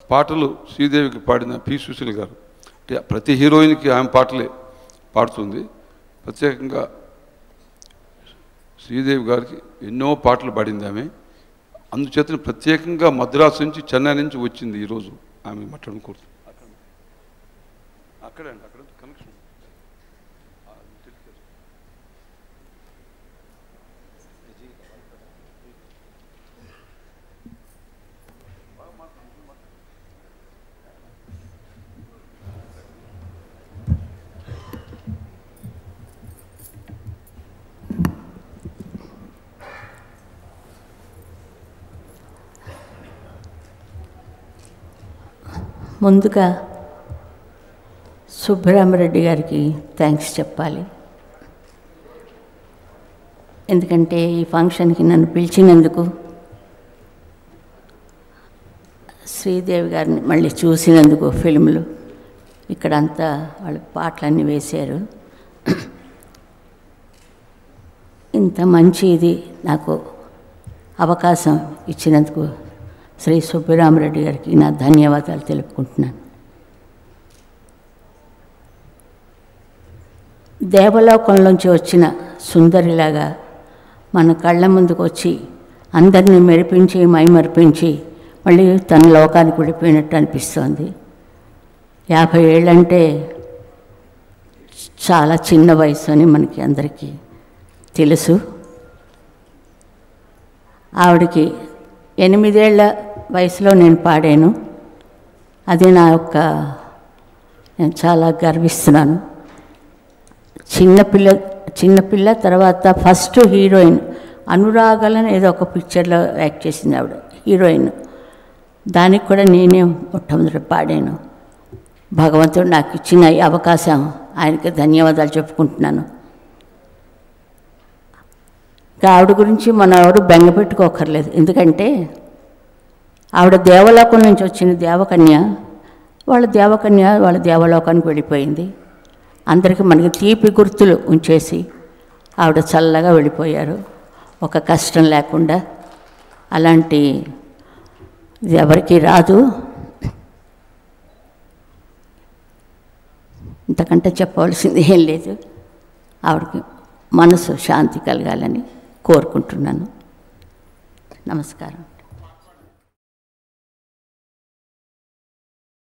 పాటలు శ్రీదేవికి పాడిన పి సుశీల్ గారు అంటే ప్రతి హీరోయిన్కి ఆమె పాటలే పాడుతుంది ప్రత్యేకంగా శ్రీదేవి గారికి ఎన్నో పాటలు పాడింది ఆమె అందుచేత ప్రత్యేకంగా మద్రాసు నుంచి చెన్నై నుంచి వచ్చింది ఈరోజు ఆమె మాట్లాడుకోరు అక్కడే అండి అక్కడ కనెక్షన్ ముందుగా సుబ్బరామరెడ్డి గారికి థ్యాంక్స్ చెప్పాలి ఎందుకంటే ఈ ఫంక్షన్కి నన్ను పిలిచినందుకు శ్రీదేవి గారిని మళ్ళీ చూసినందుకు ఫిల్మ్లు ఇక్కడంతా వాళ్ళ పాటలన్నీ వేశారు ఇంత మంచి ఇది నాకు అవకాశం ఇచ్చినందుకు శ్రీ సుబ్బరామరెడ్డి గారికి నా ధన్యవాదాలు తెలుపుకుంటున్నాను దేవలోకంలోంచి వచ్చిన సుందరిలాగా మన కళ్ళ ముందుకు వచ్చి అందరినీ మెరిపించి మైమరిపించి మళ్ళీ తన లోకానికి వెళ్ళిపోయినట్టు అనిపిస్తోంది యాభై ఏళ్ళంటే చాలా చిన్న వయసు అని మనకి అందరికీ తెలుసు ఆవిడకి ఎనిమిదేళ్ల వయసులో నేను పాడాను అది నా యొక్క నేను చాలా గర్విస్తున్నాను చిన్నపిల్ల చిన్నపిల్ల తర్వాత ఫస్ట్ హీరోయిన్ అనురాగలని ఏదో ఒక పిక్చర్లో యాక్ట్ చేసింది ఆవిడ హీరోయిన్ దానికి కూడా నేనే మొట్టమొదటి పాడాను భగవంతుడు నాకు ఇచ్చిన ఈ అవకాశం ఆయనకి ధన్యవాదాలు చెప్పుకుంటున్నాను ఇంకా ఆవిడ గురించి మనం ఎవరు బెంగ పెట్టుకోకర్లేదు ఎందుకంటే ఆవిడ దేవలోకం నుంచి వచ్చిన దేవకన్య వాళ్ళ దేవకన్య వాళ్ళ దేవలోకానికి వెళ్ళిపోయింది అందరికీ మనకి తీపి గుర్తులు ఉంచేసి ఆవిడ చల్లగా వెళ్ళిపోయారు ఒక కష్టం లేకుండా అలాంటి ఇది ఎవరికి రాదు ఇంతకంటే చెప్పవలసింది ఏం లేదు ఆవిడకి మనసు శాంతి కలగాలని కోరుకుంటున్నాను నమస్కారం